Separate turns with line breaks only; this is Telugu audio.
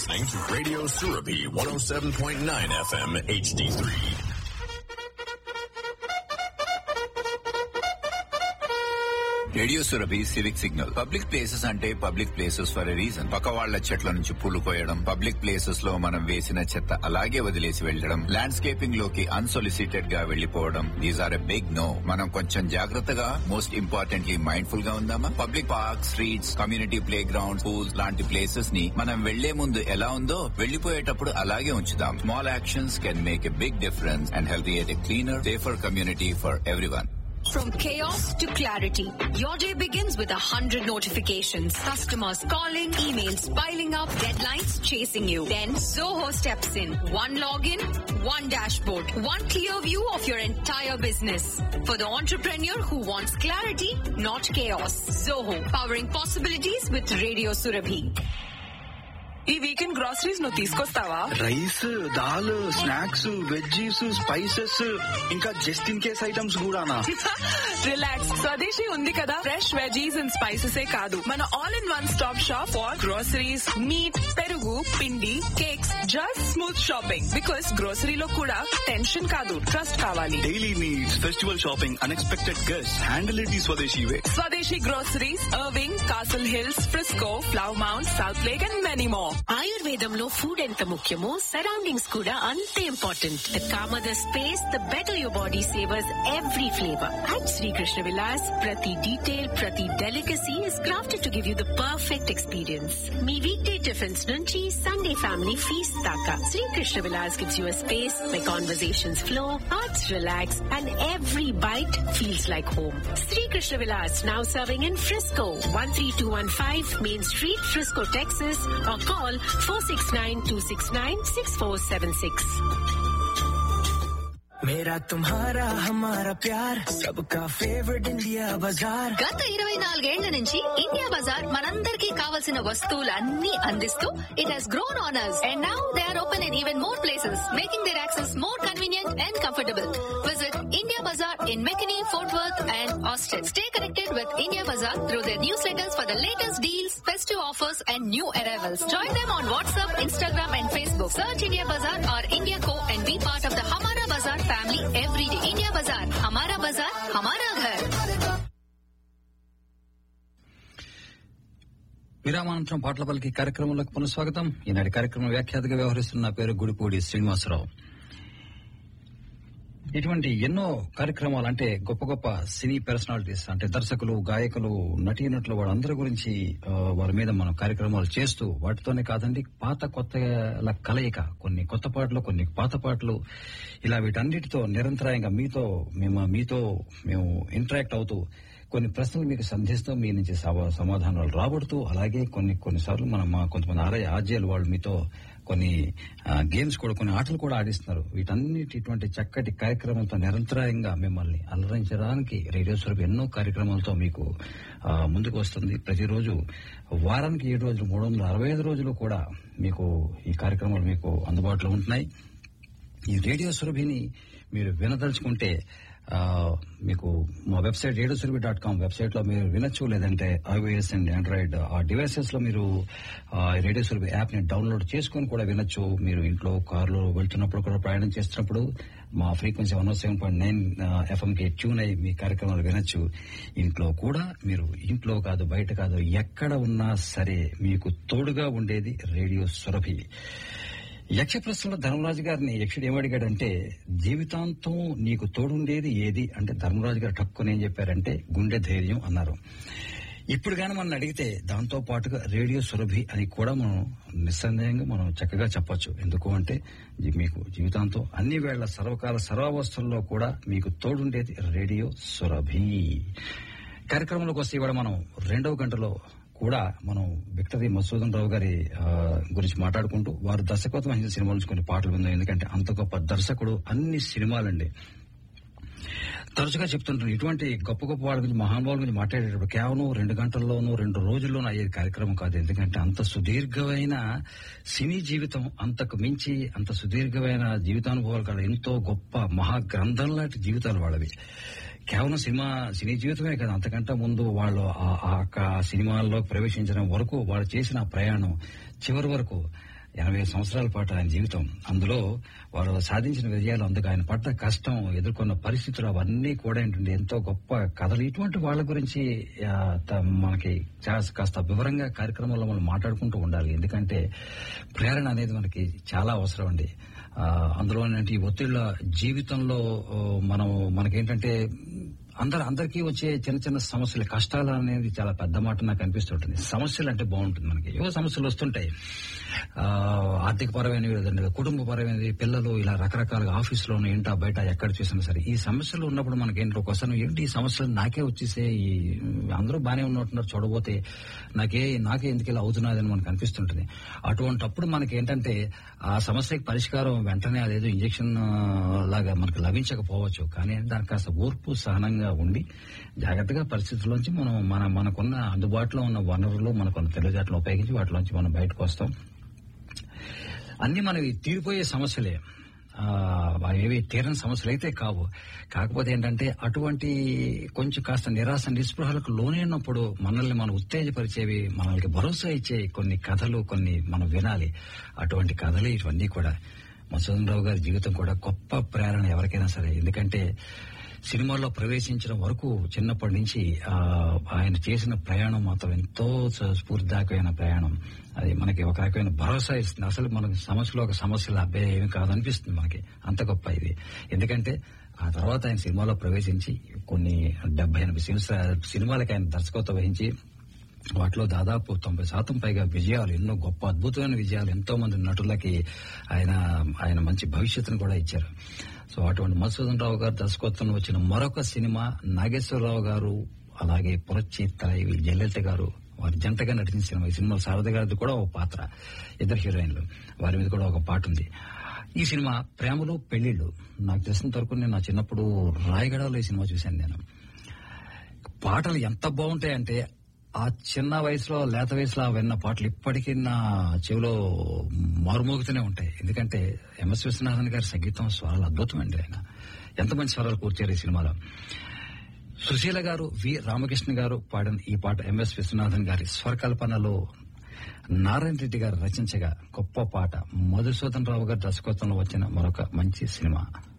listening to Radio Surabi 107.9 FM HD3.
Radio Surabhi civic signal public places అంటే public places for a reason పక్క వాళ్ల చెట్ల నుంచి పూలు కోయడం పబ్లిక్ ప్లేసెస్ లో మనం వేసిన చెత్త అలాగే వదిలేసి వెళ్లడం ల్యాండ్స్కేపింగ్ లోకి అన్సొలిసిటెడ్ గా వెళ్లిపోవడం these are a big no మనం కొంచెం జాగ్రత్తగా మోస్ట్ ఇంపార్టెంట్లీ మైండ్ఫుల్ గా ఉందామా public park streets community playground schools లాంటి ప్లేసెస్ ని మనం వెళ్లే ముందు ఎలా ఉందో వెళ్లిపోయేటప్పుడు అలాగే ఉంచుదాం small actions can make a big difference and help a cleaner safer community for everyone
From chaos to clarity, your day begins with a hundred notifications. Customers calling, emails piling up, deadlines chasing you. Then Zoho steps in. One login, one dashboard, one clear view of your entire business. For the entrepreneur who wants clarity, not chaos. Zoho, powering possibilities with Radio Surabhi.
ఈ వీకెండ్ గ్రాసరీస్ నువ్వు తీసుకొస్తావా
rice dal snacks veggies spices ఇంకా జస్ట్ ఇన్ కేస్ ఐటమ్స్ కూడానా
రిలాక్స్ స్వదేశీ ఉంది కదా ఫ్రెష్ వెజీస్ అండ్ స్పైసెస్ ఏ కాదు మన all in one stop shop for groceries meat పెరుగు పిండి cakes just smooth shopping because గ్రోసరీలో కూడా టెన్షన్ కాదు ట్రస్ట్ కావాలి
daily needs festival shopping unexpected guest handle it ఈ Swadeshi way
Swadeshi groceries Irving Castle Hills Frisco Flower mount south Southlake and many more
ఆయుర్వేదంలో ఫుడ్ ఎంత ముఖ్యమో సరౌండింగ్స్ కూడా అంతే important the calmer the space the better your body savours every flavour at Sri Krishna Vilas ప్రతి డీటెయిల్ ప్రతి delicacy is crafted to give you the perfect experience మీ వీక్ డే టిఫిన్స్ నుంచి సండే ఫ్యామిలీ ఫీస్ట్ దాకా Sri Krishna Vilas gives you space my conversations flow hearts relax and every bite feels like home Sri Krishna Vilas now serving in Frisco one three two one five Main Street Frisco Texas or call 469-269-6476.
मेरा तुम्हारा हमारा प्यार सबका फेवरेट इंडिया बाजार
గత ఇరవై నాలుగేళ్ల నుంచి ఇండియా బజార్ మనందరికీ కావలసిన వస్తువులన్నీ అందిస్తూ it has grown on us and now they are open in even more places making their access more convenient and comfortable visit India Bazaar in McKinney Fort Worth and ఆస్టెడ్ stay connected with India Bazaar through their newsletters for the latest deals festive offers and new arrivals join them on WhatsApp Instagram and Facebook search India Bazaar or India co and be part of the హమారా Bazaar family every day India Bazaar Hamara Bazaar హమారా ఘర్
విరామానంతరం పాటల పలికి కార్యక్రమంలోకి పునఃస్వాగతం ఈనాటి కార్యక్రమం వ్యాఖ్యాతగా వ్యవహరిస్తున్న నా పేరు గుడిపూడి శ్రీనివాసరావు ఇటువంటి ఎన్నో కార్యక్రమాలు అంటే గొప్ప గొప్ప సినీ పర్సనాలిటీస్ అంటే దర్శకులు గాయకులు నటీనటులు వాళ్ళందరి గురించి ఆ, వారి మీద మనం కార్యక్రమాలు చేస్తూ వాటితోనే కాదండి పాత కొత్తల కలయిక కొన్ని కొత్త పాటలు కొన్ని పాత పాటలు ఇలా వీటన్నిటితో నిరంతరాయంగా మీతో మేము మీతో మేము ఇంటరాక్ట్ అవుతూ కొన్ని ప్రశ్నలు మీకు సంధిస్తూ మీ నుంచి సమ- సమాధానాలు రాబడుతూ అలాగే కొన్ని కొన్నిసార్లు మనం మా కొంతమంది ఆర్ఐ ఆర్జేలు వాళ్ళు మీతో కొన్ని గేమ్స్ కూడా కొన్ని ఆటలు కూడా ఆడిస్తున్నారు వీటన్నిటి ఇటువంటి చక్కటి కార్యక్రమంతో నిరంతరాయంగా మిమ్మల్ని అలరించడానికి రేడియో స్వరూప్ ఎన్నో కార్యక్రమాలతో మీకు ఆ, ముందుకు వస్తుంది ప్రతిరోజు వారానికి ఏడు రోజులు మూడు వందల అరవై ఐదు రోజులు కూడా మీకు ఈ కార్యక్రమాలు మీకు అందుబాటులో ఉంటున్నాయి ఈ రేడియో సురభిని మీరు వినదలుచుకుంటే ఆ, మీకు మా website radio Surabhi dot com website లో మీరు వినొచ్చు లేదంటే ఐఓఎస్ అండ్ ఆండ్రాయిడ్ ఆ డివైసెస్ లో మీరు ఆ, రేడియో సురభి యాప్ ని డౌన్లోడ్ చేసుకుని కూడా వినొచ్చు మీరు ఇంట్లో కారులో వెళ్తున్నప్పుడు కూడా ప్రయాణం చేస్తున్నప్పుడు మా frequency one seven point nine FM కి ట్యూన్ అయ్యి మీ కార్యక్రమాలు వినొచ్చు ఇంట్లో కూడా మీరు ఇంట్లో కాదు బయట కాదు ఎక్కడ ఉన్నా సరే మీకు తోడుగా ఉండేది రేడియో సురభి యక్ష ప్రశ్నలో ధర్మరాజు గారిని యక్షుడు ఏమడిగాడంటే జీవితాంతం నీకు తోడుండేది ఏది అంటే ధర్మరాజు గారు టక్కుని ఏం చెప్పారంటే గుండె ధైర్యం అన్నారు ఇప్పుడు గాని మనం అడిగితే దాంతో పాటుగా రేడియో సురభి అని కూడా మనం నిస్సందేహంగా మనం చక్కగా చెప్పొచ్చు ఎందుకు అంటే జీ- మీకు జీవితాంతం అన్ని వేళ్ల సర్వకాల సర్వావస్థల్లో కూడా మీకు తోడుండేది రేడియో సురభి కార్యక్రమంలోకి వస్తే ఇవాళ మనం రెండవ గంటలో కూడా మనం విక్టరీ మసూదన్ రావు గారి ఆ, గురించి మాట్లాడుకుంటూ వారు దర్శకత్వం వహించిన సినిమాల నుంచి కొన్ని పాటలు విందాం ఎందుకంటే అంత గొప్ప దర్శకుడు అన్ని సినిమాలండి తరచుగా చెప్తుంటాను ఇటువంటి గొప్ప గొప్ప వాళ్ళ గురించి మహానుభావుల గురించి మాట్లాడేటప్పుడు కేవలం రెండు గంటల్లోనూ రెండు రోజుల్లోనూ అయ్యే కార్యక్రమం కాదు ఎందుకంటే అంత సుదీర్ఘమైన సినీ జీవితం అంతకు మించి అంత సుదీర్ఘమైన జీవితానుభవాలు కాదు ఎంతో గొప్ప మహా గ్రంథం లాంటి జీవితాలు వాళ్ళవి కేవలం సినిమా సినీ జీవితమే కాదు అంతకంటే ముందు వాళ్ళు ఆ- ఆ యొక్క సినిమాల్లో ప్రవేశించడం వరకు వాళ్ళు చేసిన ఆ ప్రయాణం చివరి వరకు ఎనభై సంవత్సరాల పాటు ఆయన జీవితం అందులో వారు సాధించిన విజయాలు అందుకు ఆయన పడ్డ కష్టం ఎదుర్కొన్న పరిస్థితులు అవన్నీ కూడా ఏంటంటే ఎంతో గొప్ప కథలు ఇటువంటి వాళ్ళ గురించి ఆ, త- మనకి చా- కాస్త వివరంగా కార్యక్రమంలో మనం మాట్లాడుకుంటూ ఉండాలి ఎందుకంటే ప్రేరణ అనేది మనకి చాలా అవసరం అండి ఆ, అందులో ఏంటంటే ఈ ఒత్తిళ్ల జీవితంలో ఓ, మనం మనకేంటంటే అందరు అందరికీ వచ్చే చిన్న చిన్న సమస్యలు కష్టాలు అనేది చాలా పెద్ద మాట నాకు అనిపిస్తుంటుంది సమస్యలు అంటే బాగుంటుంది మనకి ఏవో సమస్యలు వస్తుంటాయి ఆ, ఆర్థిక పరమైనవి లేదంటే కుటుంబ పరమైనవి పిల్లలు ఇలా రకరకాలుగా ఆఫీసులోను ఏంటా బయట ఎక్కడ చూసినా సరే ఈ సమస్యలు ఉన్నప్పుడు మనకి ఏంటో ఒకసారి ఏంటి ఈ సమస్యలు నాకే వచ్చేసే ఈ అందరూ బాగానే ఉన్నట్టున్నారు చూడబోతే నాకే నాకే ఎందుకు ఇలా అవుతున్నదని మనకు అనిపిస్తుంటుంది అటువంటప్పుడు మనకి ఏంటంటే ఆ సమస్యకి పరిష్కారం వెంటనే అదేదో ఇంజక్షన్ లాగా మనకు లభించకపోవచ్చు కానీ దానికి కాస్త ఓర్పు సహనంగా ఉండి జాగ్రత్తగా పరిస్థితుల్లోంచి మనం మన మనకున్న అందుబాటులో ఉన్న వనరులు మనకున్న తెలివితేటలు ఉపయోగించి వాటిలోంచి మనం బయటకు వస్తాం అన్ని మనవి తీరిపోయే సమస్యలే ఆ, అవేవి తీరని సమస్యలు అయితే కావు కాకపోతే ఏంటంటే అటువంటి కొంచెం కాస్త నిరాశ నిస్పృహలకు లోనైనప్పుడు మనల్ని మనం ఉత్తేజపరిచేవి మనల్ని భరోసా ఇచ్చే కొన్ని కథలు కొన్ని మనం వినాలి అటువంటి కథలు ఇవన్నీ కూడా మసూదన్ రావు గారి జీవితం కూడా గొప్ప ప్రేరణ ఎవరికైనా సరే ఎందుకంటే సినిమాల్లో ప్రవేశించిన వరకు చిన్నప్పటి నుంచి ఆ, ఆయన చేసిన ప్రయాణం మాత్రం ఎంతో స- స్ఫూర్తిదాయకమైన ప్రయాణం అది మనకి ఒక రకమైన భరోసా ఇస్తుంది అసలు మనకి సమస్యలో ఒక సమస్యలు అబ్బే ఏమి కాదనిపిస్తుంది మనకి అంత గొప్ప ఇది ఎందుకంటే ఆ తర్వాత ఆయన సినిమాలో ప్రవేశించి కొన్ని డెబ్బై ఎనభై సినిమా- సినిమాలకి ఆయన దర్శకత్వం వహించి వాటిలో దాదాపు తొంభై శాతం పైగా విజయాలు ఎన్నో గొప్ప అద్భుతమైన విజయాలు ఎంతో మంది నటులకి ఆయన ఆయన మంచి భవిష్యత్తును కూడా ఇచ్చారు సో అటువంటి మధుసూదన్ రావు గారు దర్శకత్వంలో వచ్చిన మరొక సినిమా నాగేశ్వరరావు గారు అలాగే పురచ్చి తలైవి జయలలిత గారు వారి జంటగా నటించిన సినిమా ఈ సినిమా శారద గారిది కూడా ఒక పాత్ర ఇద్దరు హీరోయిన్లు వారి మీద కూడా ఒక పాట ఉంది ఈ సినిమా ప్రేమలు పెళ్లిళ్ళు నాకు తెలిసినంత వరకు నేను నా చిన్నప్పుడు రాయగడలో ఈ సినిమా చూశాను నేను పాటలు ఎంత బాగుంటాయంటే ఆ చిన్న వయసులో లేత వయసులో విన్న పాటలు ఇప్పటికీ నా చెవిలో మారుమోగుతూనే ఉంటాయి ఎందుకంటే ఎంఎస్ విశ్వనాథన్ గారి సంగీతం స్వరాలు అద్భుతమండి ఆయన ఎంత మంచి స్వరాలు కూర్చారు ఈ సినిమాలో సుశీల గారు వి రామకృష్ణ గారు పాడిన ఈ పాట ఎంఎస్ విశ్వనాథన్ గారి స్వరకల్పనలో నారాయణ రెడ్డి గారు రచించగా గొప్ప పాట మధుసూదన్ రావు గారి దర్శకత్వంలో వచ్చిన మరొక మంచి సినిమా